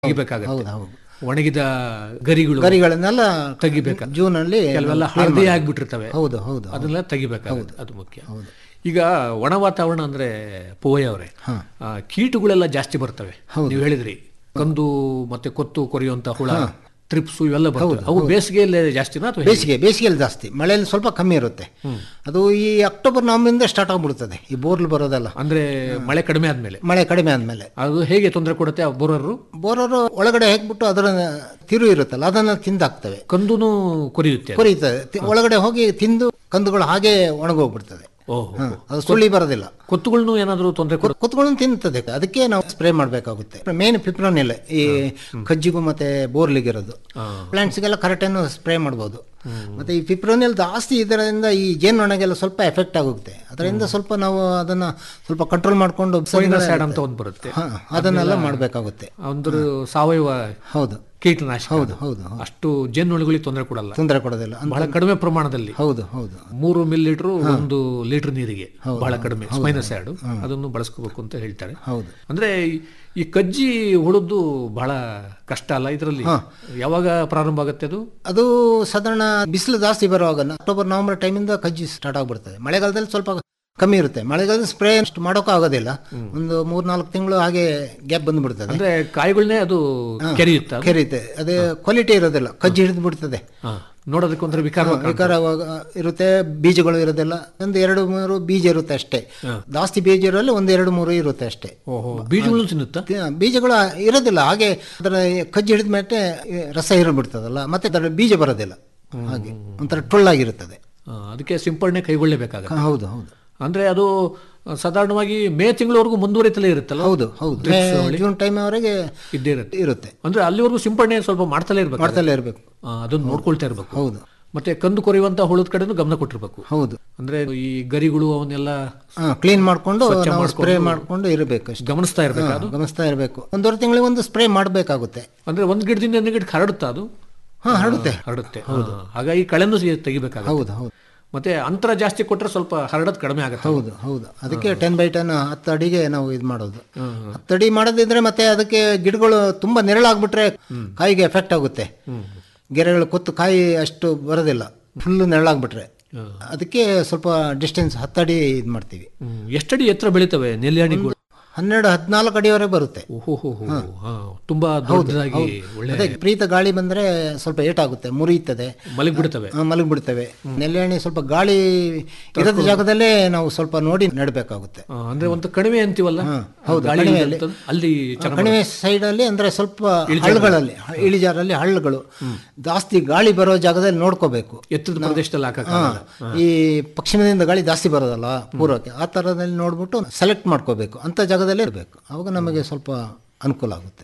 ತೆಗಿಬೇಕಾಗತ್ತೆ ಹೌದು ಹೌದು ಒಣಗಿದ ಗರಿಗಳು ಗರಿಗಳನ್ನೆಲ್ಲ ತೆಗಿಬೇಕು ಜೂನ್ ಅಲ್ಲಿ ಕೆಲವೆಲ್ಲ ಹಳದಿ ಆಗ್ಬಿಟ್ಟಿರ್ತವೆ ಹೌದು ಹೌದು ಅದನ್ನೆಲ್ಲ ತೆಗಿಬೇಕಾಗುತ್ತೆ ಅದು ಮುಖ್ಯ ಈಗ ಒಣ ವಾತಾವರಣ ಅಂದ್ರೆ ಪೋಯ ಅವರೇ ಕೀಟಗಳೆಲ್ಲ ಜಾಸ್ತಿ ಬರ್ತವೆ ನೀವು ಹೇಳಿದ್ರಿ ಕಂದು ಮತ್ತೆ ಕೊತ್ತು ಕೊರೆಯುವಂತ ಹುಳ ತ್ರಿಪ್ಸು ಇವೆಲ್ಲ ಬರ್ತವೆ ಅವು ಬೇಸಿಗೆಯಲ್ಲೇ ಜಾಸ್ತಿನಾ ಅಥವಾ ಹೇಗೆ? ಬೇಸಿಗೆ ಬೇಸಿಗೆಯಲ್ಲಿ ಜಾಸ್ತಿ ಮಳೆಯಲ್ಲಿ ಸ್ವಲ್ಪ ಕಮ್ಮಿ ಇರುತ್ತೆ ಅದು ಈ ಅಕ್ಟೋಬರ್ ನವೆಂಬರಿಂದ ಸ್ಟಾರ್ಟ್ ಆಗ್ಬಿಡ್ತದೆ ಈ ಬೋರ್ಲ್ ಬರೋದೆಲ್ಲ ಅಂದ್ರೆ ಮಳೆ ಕಡಿಮೆ ಆದ್ಮೇಲೆ ಮಳೆ ಕಡಿಮೆ ಆದ್ಮೇಲೆ ಅದು ಹೇಗೆ ತೊಂದರೆ ಕೊಡುತ್ತೆ ಆ ಬೋರರು ಬೋರರು ಒಳಗಡೆ ಹಾಕ್ಬಿಟ್ಟು ಅದರ ತಿರು ಇರುತ್ತಲ್ಲ ಅದನ್ನ ತಿಂದಾಕ್ತವೆ ಕಂದುನು ಕೊರಿಯುತ್ತೆ ಅದು. ಕೊರೀತದೆ ತಿ- ಒಳಗಡೆ ಹೋಗಿ ತಿಂದು ಕಂದುಗಳು ಹಾಗೆ ಒಣಗೋಗ್ಬಿಡ್ತದೆ ಓಹೋ ಹ, ಅದು ಸುಳ್ಳಿ ಬರೋದಿಲ್ಲ ಕೊತ್ತುಗಳನ್ನು ಏನಾದರೂ ತೊಂದರೆ ಕೊಡ ಕುತ್ಕೊಂಡು ತಿಂತದೆ ಅದಕ್ಕೆ ನಾವು ಸ್ಪ್ರೇ ಮಾಡಬೇಕಾಗುತ್ತೆ ಮೇನ್ ಪಿಪ್ರೋನಿಲ್ ಈ ಕಜ್ಜಿಗೂ ಮತ್ತೆ ಬೋರ್ಲಿಗಿರೋದು ಪ್ಲಾಂಟ್ಸ್ಗೆಲ್ಲ ಕರೆಕ್ಟನ್ನು ಸ್ಪ್ರೇ ಮಾಡ್ಬೋದು ಮತ್ತೆ ಈ ಪಿಪ್ರೋನಿಲ್ ಜಾಸ್ತಿ ಇದರಿಂದ ಈ ಜೇನುನೊಣಗೆಲ್ಲ ಸ್ವಲ್ಪ ಎಫೆಕ್ಟ್ ಆಗುತ್ತೆ ಅದರಿಂದ ಸ್ವಲ್ಪ ನಾವು ಅದನ್ನ ಸ್ವಲ್ಪ ಕಂಟ್ರೋಲ್ ಮಾಡ್ಕೊಂಡು ಸ್ಯಾಡ್ ಅಂತ ಒಂದು ಬರುತ್ತೆ ಹ, ಅದನ್ನೆಲ್ಲ ಮಾಡಬೇಕಾಗುತ್ತೆ ಒಂದು ಸಾವಯವ ಹೌದು ಕೀಟನಾಶಕ ಹೌದು ಅದು. ಹೌದು ಹೌದು. ಅಷ್ಟು ಜೇನುನೊಣಗಳಿಗೆ ತೊಂದರೆ ಕೊಡಲ್ಲ ತೊಂದರೆ ಕೊಡೋದಿಲ್ಲ ಅಂದ್- ಬಹಳ ಕಡಿಮೆ ಪ್ರಮಾಣದಲ್ಲಿ ಹೌದು ಹೌದು ಮೂರು ಮಿಲಿ ಲೀಟರ್ ಒಂದು ಲೀಟರ್ ನೀರಿಗೆ ಬಹಳ ಕಡಿಮೆ ಸ್ಪೈನಸ್ ಆಡ್ ಅದನ್ನು ಬಳಸ್ಕೋಬೇಕು ಅಂತ ಹೇಳ್ತಾರೆ ಹೌದು ಅಂದ್ರೆ ಈ- ಈ ಕಜ್ಜಿ ಹುಳದ್ದು ಬಹಳ ಕಷ್ಟ ಅಲ್ಲ ಇದರಲ್ಲಿ ಯಾವಾಗ ಪ್ರಾರಂಭ ಆಗುತ್ತೆ ಅದು ಅದು ಸಾಧಾರಣ ಬಿಸಿಲು ಜಾಸ್ತಿ ಬರುವಾಗ ಅಕ್ಟೋಬರ್ ನವೆಂಬರ್ ಟೈಮಿಂದ ಕಜ್ಜಿ ಸ್ಟಾರ್ಟ್ ಆಗ್ಬಿಡ್ತದೆ ಮಳೆಗಾಲದಲ್ಲಿ ಸ್ವಲ್ಪ ಕಮ್ಮಿ ಇರುತ್ತೆ ಮಳೆಗಾಲದಲ್ಲಿ ಸ್ಪ್ರೇ ಅಷ್ಟು ಮಾಡೋಕೆ ಆಗೋದಿಲ್ಲ ಒಂದು ಮೂರ್ ನಾಲ್ಕು ತಿಂಗಳು ಹಾಗೆ ಗ್ಯಾಪ್ ಬಂದ್ಬಿಡ್ತದೆ ಅಂದ್ರೆ ಕಾಯಿಗಳನ್ನೇ ಅದು ಕೆರೆಯುತ್ತ ಕೆರೀತೆ ಅದೇ ಕ್ವಾಲಿಟಿ ಇರೋದಿಲ್ಲ ಕಜ್ಜಿ ಹಿಡಿದು ಬಿಡ್ತದೆ ನೋಡೋದಕ್ಕೆ ಒಂಥರ ವಿಕಾರ ವಿಕಾರವಾಗ ಇರುತ್ತೆ ಬೀಜಗಳು ಇರೋದಿಲ್ಲ ಒಂದು ಎರಡು ಮೂರು ಬೀಜ ಇರುತ್ತೆ ಅಷ್ಟೇ ಜಾಸ್ತಿ ಬೀಜ ಇರೋಲ್ಲ ಒಂದು ಎರಡು ಮೂರು ಇರುತ್ತೆ ಅಷ್ಟೇ ಓಹೋ ಬೀಜಗಳು ತಿನ್ನುತ್ತಾ ತಿ- ಬೀಜಗಳು ಇರೋದಿಲ್ಲ ಹಾಗೆ ಅದರ ಕಜ್ಜಿ ಹಿಡಿದ ಮೇಲೆ ರಸ ಹಿರಿಬಿಡ್ತದಲ್ಲ ಮತ್ತೆ ಅದರ ಬೀಜ ಬರೋದಿಲ್ಲ ಹಾಗೆ ಒಂಥರ ಟೊಳ್ಳಾಗಿರುತ್ತದೆ ಆ, ಅದಕ್ಕೆ ಸಿಂಪಡಣೆ ಕೈಗೊಳ್ಳಬೇಕಾಗತ್ತೆ ಹ, ಹೌದು ಹೌದು ಅಂದ್ರೆ ಅದು ಆ, ಸಾಧಾರಣವಾಗಿ ಮೇ ತಿಂಗಳವರೆಗೂ ಮುಂದುವರಿತಲೇ ಇರುತ್ತಲ್ಲ ಹೌದು ಹೌದು ಮೇ, ಜೂನ್ ಟೈಮ್ ಅವರೆಗೆ ಇದ್ದೇ ಇರುತ್ತೆ ಇರುತ್ತೆ ಅಂದ್ರೆ ಅಲ್ಲಿವರೆಗೂ ಸಿಂಪಡಣೆ ಸ್ವಲ್ಪ ಮಾಡ್ತಲೇ ಇರ್ಬೇಕು ಮಾಡ್ತಲೇ ಇರಬೇಕು ಆ, ಅದನ್ನ ನೋಡ್ಕೊಳ್ತಾ ಇರ್ಬೇಕು ಹೌದು ಮತ್ತೆ ಕಂದು ಕೊರೆಯುವಂತ ಹುಳದ ಕಡೆನೂ ಗಮನ ಕೊಟ್ಟಿರ್ಬೇಕು ಹೌದು ಅಂದ್ರೆ ಈ ಗರಿಗಳು ಅವನ್ನೆಲ್ಲ ಕ್ಲೀನ್ ಮಾಡ್ಕೊಂಡು ನಾವು ಸ್ಪ್ರೇ ಮಾಡ್ಕೊಂಡು ಇರಬೇಕು ಅಷ್ಟೇ ಗಮನಿಸ್ತಾ ಇರ್ಬೇಕು ಹ, ಗಮನಿಸ್ತಾ ಇರಬೇಕು ಒಂದೂವರೆ ತಿಂಗಳಿಗೆ ಒಂದು ಸ್ಪ್ರೇ ಮಾಡಬೇಕಾಗುತ್ತೆ ಅಂದ್ರೆ ಒಂದ್ ಗಿಡದಿಂದ ಒಂದ್ ಗಿಡಕ್ಕೆ ಹರಡುತ್ತಾ ಅದು ಹಾ ಹರಡುತ್ತೆ ಹರಡುತ್ತೆ ಹೌದು ಹಾಗಾಗಿ ಕಳೆನು ತೆಗಿಬೇಕಾಗುತ್ತೆ ಹೌದು ಹೌದು ಮತ್ತೆ ಅಂತರ ಜಾಸ್ತಿ ಕೊಟ್ರೆ ಸ್ವಲ್ಪ ಹರಡೋದು ಕಡಿಮೆ ಆಗುತ್ತೆ ಹೌದು ಹೌದು ಅದಕ್ಕೆ ಟೆನ್ ಬೈ ಟೆನ್ ಹತ್ತು ಅಡಿಗೆ ನಾವು ಇದು ಮಾಡೋದು ಹತ್ತು ಅಡಿ ಮಾಡೋದಿದ್ರೆ ಮತ್ತೆ ಅದಕ್ಕೆ ಗಿಡಗಳು ತುಂಬಾ ನೆರಳಾಗ್ಬಿಟ್ರೆ ಕಾಯಿಗೆ ಎಫೆಕ್ಟ್ ಆಗುತ್ತೆ ಗೆರೆಗಳು ಕೊತ್ತು ಕಾಯಿ ಅಷ್ಟು ಬರೋದಿಲ್ಲ ಫುಲ್ ನೆರಳಾಗ್ಬಿಟ್ರೆ ಅದಕ್ಕೆ ಸ್ವಲ್ಪ ಡಿಸ್ಟೆನ್ಸ್ ಹತ್ತಡಿ ಇದು ಮಾಡ್ತೀವಿ ಹ್ಮ್. ಎಷ್ಟಡಿ ಎತ್ತರ ಬೆಳಿತವೆ ನೆಲ್ಲಿಯಾಣಿಗಳು ಹನ್ನೆರಡು ಹದಿನಾಲ್ಕು ಅಡಿವರೆಗೆ ಬರುತ್ತೆ ಓಹೋ ಹೋ ಹೋ ಹಾ, ತುಂಬಾ ದೊಡ್ಡದಾಗಿ ಒಳ್ಳೆ ಅದೇ ವಿಪರೀತ ಗಾಳಿ ಬಂದ್ರೆ ಸ್ವಲ್ಪ ಏಟಾಗುತ್ತೆ ಮುರಿಯುತ್ತದೆ ಮಲಗಿ ಬಿಡ್ತವೆ ಆ, ಮಲಗಿಬಿಡ್ತವೆ ನೆಲೆಹಣ್ಣಿ ಸ್ವಲ್ಪ ಗಾಳಿ ಇರೋದ ಜಾಗದಲ್ಲೇ ನಾವು ಸ್ವಲ್ಪ ನೋಡಿ ನೆಡಬೇಕಾಗುತ್ತೆ ಆ, ಅಂದ್ರೆ ಒಂದು ಕಣಿವೆ ಅಂತೀವಲ್ಲ ಹೌದು, ಗಾಳಿ ಕಣಿವೆಯಲ್ಲಿ. ಇರುತ್ತಲ್ಲ, ಅಲ್ಲಿ ಚೆನ್ನಾಗಿ ಕಣಿವೆ ಸೈಡ್ ಅಲ್ಲಿ ಅಂದ್ರೆ ಸ್ವಲ್ಪ ಹಳ್ಳಗಳಲ್ಲಿ ಇಳಿಜಾರಲ್ಲಿ ಹಳ್ಳಗಳು ಜಾಸ್ತಿ ಗಾಳಿ ಬರೋ ಜಾಗದಲ್ಲಿ ನೋಡ್ಕೋಬೇಕು ಎತ್ತರದ ಪ್ರದೇಶದಲ್ಲಿ ಹಾಕಕ್ಕೆ ಹಾ ಈ ಪಶ್ಚಿಮದಿಂದ ಗಾಳಿ ಜಾಸ್ತಿ ಬರೋದಲ್ಲ ಪೂರ್ವಕ್ಕೆ ಆ ಥರದಲ್ಲಿ ನೋಡ್ಬಿಟ್ಟು ಸೆಲೆಕ್ಟ್ ಮಾಡ್ಕೋಬೇಕು ಅಂತ ಜಾಗದಲ್ಲೇ ಇರಬೇಕು ಅವಾಗ ನಮಗೆ ಸ್ವಲ್ಪ ಅನುಕೂಲ ಆಗುತ್ತೆ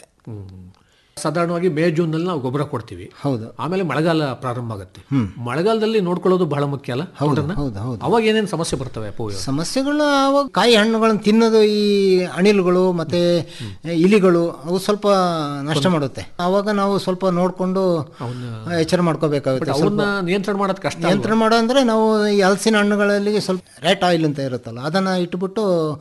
ಸಾಧಾರಣವಾಗಿ ಮೇ ಜೂನ್ ನಲ್ಲಿ ನಾವು ಗೊಬ್ಬರ ಕೊಡ್ತೀವಿ ಹೌದು ಆಮೇಲೆ ಮಳೆಗಾಲ ಪ್ರಾರಂಭ ಆಗುತ್ತೆ ಮಳೆಗಾಲದಲ್ಲಿ ನೋಡ್ಕೊಳ್ಳೋದು ಬಹಳ ಮುಖ್ಯ ಅಲ್ಲ ತೋಟನ? ಹೌದು ಹೌದು ಅವಾಗ ಏನೇನು ಸಮಸ್ಯೆ ಬರ್ತವೆ ಪೋ ಸಮಸ್ಯೆಗಳು ಅವಾಗ ಕಾಯಿ ಹಣ್ಣುಗಳನ್ನು ತಿನ್ನೋದು ಈ ಅಣಿಲುಗಳು ಮತ್ತೆ ಇಲಿಗಳು ಅವು ಸ್ವಲ್ಪ ನಷ್ಟ ಮಾಡುತ್ತೆ ಅವಾಗ ನಾವು ಸ್ವಲ್ಪ ನೋಡಿಕೊಂಡು ಎಚ್ಚರ ಮಾಡ್ಕೋಬೇಕಾಗುತ್ತೆ ಅವನ್ನ ನಿಯಂತ್ರಣ ಮಾಡೋದು ಕಷ್ಟ ನಿಯಂತ್ರಣ ಮಾಡೋ ಅಂದ್ರೆ ನಾವು ಈ ಹಲಸಿನ ಹಣ್ಣುಗಳಲ್ಲಿ ಸ್ವಲ್ಪ ರ್ಯಾಟ್ ಆಯಿಲ್ ಅಂತ ಇರುತ್ತಲ್ಲ ಅದನ್ನ ಇಟ್ಬಿಟ್ಟು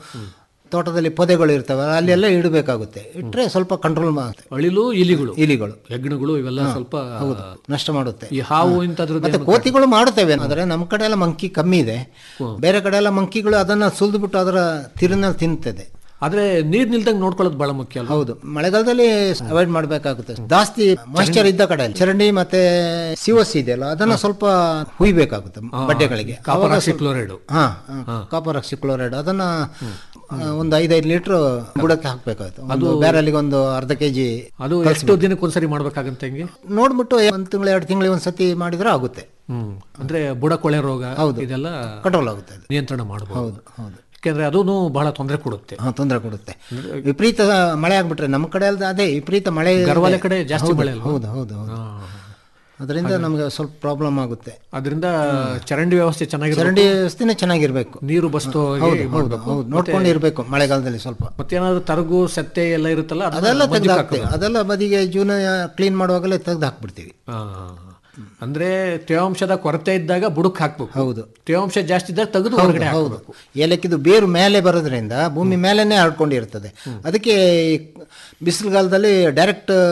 ತೋಟದಲ್ಲಿ ಪೊದೆಗಳು ಇರ್ತವೆ ಅಲ್ಲೆಲ್ಲ ಇಡಬೇಕಾಗುತ್ತೆ ಇಟ್ಟರೆ ಸ್ವಲ್ಪ ಕಂಟ್ರೋಲ್ ಮಾಡುತ್ತೆ ಅಳಿಲು ಇಲಿಗಳು ಇಲಿಗಳು ಹೆಗ್ಣಗಳು ಇವೆಲ್ಲ ಸ್ವಲ್ಪ ನಷ್ಟ ಮಾಡುತ್ತೆ ಈ ಹಾವು ಇಂಥದ್ರದ್ದು ಮತ್ತೆ ಕೋತಿಗಳು ಮಾಡುತ್ತವೆ ಆದರೆ ನಮ್ಮ ಕಡೆ ಎಲ್ಲ ಮಂಕಿ ಕಮ್ಮಿ ಇದೆ ಬೇರೆ ಕಡೆ ಎಲ್ಲ ಮಂಕಿಗಳು ಅದನ್ನ ಸುಲಿದ್ಬಿಟ್ಟು ಅದರ ತಿರುನ ತಿಂತದೆ ಆದ್ರೆ ನೀರ್ ನಿಲ್ದಂಗೆ ನೋಡ್ಕೊಳ್ಳೋದು ಬಹಳ ಮುಖ್ಯ ಅಲ್ಲ ಹೌದು ಮಳೆಗಾಲದಲ್ಲಿ ಅವಾಯ್ಡ್ ಮಾಡಬೇಕಾಗುತ್ತೆ ಜಾಸ್ತಿ ಮಾಯಿಶ್ಚರ್ ಇದ್ದ ಕಡೆ ಚರಂಡಿ ಮತ್ತೆ ಸಿಒಸ್ ಇದೆಯಲ್ಲ ಅದನ್ನ ಸ್ವಲ್ಪ ಹುಯ್ಬೇಕಾಗುತ್ತೆ ಬಡ್ಡೆಗಳಿಗೆ ಕಾಪರ್ ಕ್ಲೋರೈಡ್ ಹಾ ಕಾಪರ್ ಕ್ಲೋರೈಡ್ ಅದನ್ನ ಆ, ಒಂದು ಐದೈದು ಲೀಟರ್ ಬುಡಕ್ಕೆ ಹಾಕ್ಬೇಕಾಗುತ್ತೆ ಒಂದು ಬ್ಯಾರಲ್ಲಿಗೆ ಒಂದು ಅರ್ಧ ಕೆಜಿ ಅದು ಎಷ್ಟು ದಿನಕ್ಕೆ ಒಂದ್ಸರಿ ಮಾಡ್ಬೇಕಾಗಂತ ಹೆಂಗೆ ನೋಡ್ಬಿಟ್ಟು ಒಂದು ತಿಂಗಳು ಎರಡು ತಿಂಗಳಿಗೆ ಒಂದ್ಸತಿ ಮಾಡಿದ್ರೆ ಆಗುತ್ತೆ ಹ್ಮ್ ಅಂದ್ರೆ ಬುಡ ಕೊಳೆ ರೋಗ ಇದೆಲ್ಲ ಕಂಟ್ರೋಲ್ ಆಗುತ್ತೆ ಅದು ನಿಯಂತ್ರಣ ಮಾಡಬಹುದು ಹೌದು ಹೌದು ಯಾಕೆಂದ್ರೆ ಅದೂ ಬಹಳ ತೊಂದರೆ ಕೊಡುತ್ತೆ ಹಾ ತೊಂದರೆ ಕೊಡುತ್ತೆ ವಿಪರೀತ ಮಳೆ ಆಗ್ಬಿಟ್ರೆ ನಮ್ಮ ಕಡೆ ಅಲ್ದ ಅದೇ ವಿಪರೀತ ಮಳೆ ಗರ್ವಾಲೆ ಕಡೆ ಜಾಸ್ತಿ ಮಳೆ ಅಲ್ವಾ ಹೌದು ಹೌದು ಹೌದು ಅದರಿಂದ ನಮಗೆ ಸ್ವಲ್ಪ ಪ್ರಾಬ್ಲಮ್ ಆಗುತ್ತೆ ಅದರಿಂದ ಚರಂಡಿ ವ್ಯವಸ್ಥೆ ಚೆನ್ನಾಗಿರುತ್ತೆ ಚರಂಡಿ ವ್ಯವಸ್ಥೆನೇ ಚೆನ್ನಾಗಿರ್ಬೇಕು ನೀರು ಬಸ್ತೋ ಹೌದು ಹೌದು ಹೌದು ನೋಡ್ಕೊಂಡು ಇರಬೇಕು ಮಳೆಗಾಲದಲ್ಲಿ ಸ್ವಲ್ಪ ಮತ್ತೇನಾದ್ರು ತರಗು ಸೆತ್ತೆ ಎಲ್ಲ ಇರುತ್ತಲ್ಲ ಅದನ್ನ ಅದೆಲ್ಲ ತೆಗೆದು ಮಧ್ಯಕ್ಕೆ ಹಾಕ್ತೇವೆ ಅದೆಲ್ಲ ಬದಿಗೆ ಜೂನ್ ಕ್ಲೀನ್ ಮಾಡುವಾಗಲೇ ತೆಗೆದು ಹಾಕ್ಬಿಡ್ತೀವಿ ಆ, ಅಂದ್ರೆ ತೇವಾಂಶದ ಕೊರತೆ ಇದ್ದಾಗ ಬುಡಕ್ ಹಾಕ್ಬೇಕು ಹೌದು ತೇವಾಂಶ ಜಾಸ್ತಿ ಇದ್ದಾಗ ತೆಗೆದು ಹೊರಗಡೆ ಹೌದು ಹಾಕಬೇಕು ಏಲಕ್ಕಿದು ಬೇರು ಮೇಲೆ ಬರೋದ್ರಿಂದ ಭೂಮಿ ಮೇಲೇನೆ ಹರಡ್ಕೊಂಡಿರ್ತದೆ ಅದಕ್ಕೆ ಈ ಬಿಸಿಲುಗಾಲದಲ್ಲಿ ಡೈರೆಕ್ಟ್